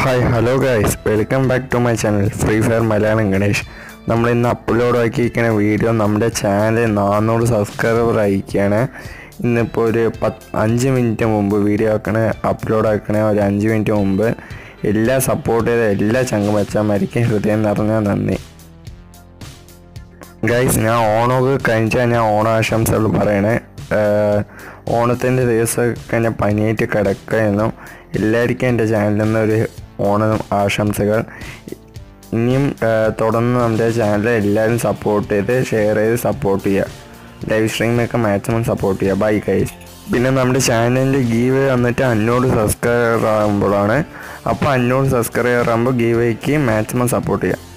hi hello guys welcome back to my channel free fire Malayalam Ganesh നമ്മൾ ഇന്ന് upload ആക്കിയിരിക്കുന്ന video നമ്മുടെ ചാനൽ നാനൂറ് സബ്സ്ക്രൈബർ അയക്കുകയാണ് ഇന്നിപ്പോൾ ഒരു പത്ത് അഞ്ച് മിനിറ്റ് മുമ്പ് വീഡിയോ ആക്കണ അപ്ലോഡ് ആക്കണ ഒരു അഞ്ച് മിനിറ്റ് മുമ്പ് എല്ലാ സപ്പോർട്ട് ചെയ്ത എല്ലാ ചങ്ങമച്ചന്മാർക്കും ഹൃദയം നിറഞ്ഞ നന്ദി ഗൈസ് ഞാൻ ഓണമൊക്കെ കഴിഞ്ഞാൽ ഞാൻ ഓണാശംസകൾ പറയണേ ആഹ് ഓണത്തിൻ്റെ ദിവസമൊക്കെ ഞാൻ പനിയായിട്ട് കിടക്കുകയായിരുന്നു എല്ലാവർക്കും എൻ്റെ ചാനലിൽ നിന്ന് ഒരു ഓണം ആശംസകൾ ഇനിയും ആഹ് തുടർന്ന് നമ്മുടെ ചാനൽ എല്ലാവരും സപ്പോർട്ട് ചെയ്ത് ഷെയർ ചെയ്ത് സപ്പോർട്ട് ചെയ്യുക ലൈവ് സ്ട്രീമൊക്കെ മാക്സിമം സപ്പോർട്ട് ചെയ്യുക ബൈ ഗൈസ് പിന്നെ നമ്മുടെ ചാനലിൻ്റെ ഗീവ് വന്നിട്ട് അഞ്ഞൂറ് സബ്സ്ക്രൈബർ ആകുമ്പോഴാണ് അപ്പോൾ അഞ്ഞൂറ് സബ്സ്ക്രൈബർ ആകുമ്പോൾ ഗീവയ്ക്ക് മാക്സിമം സപ്പോർട്ട് ചെയ്യുക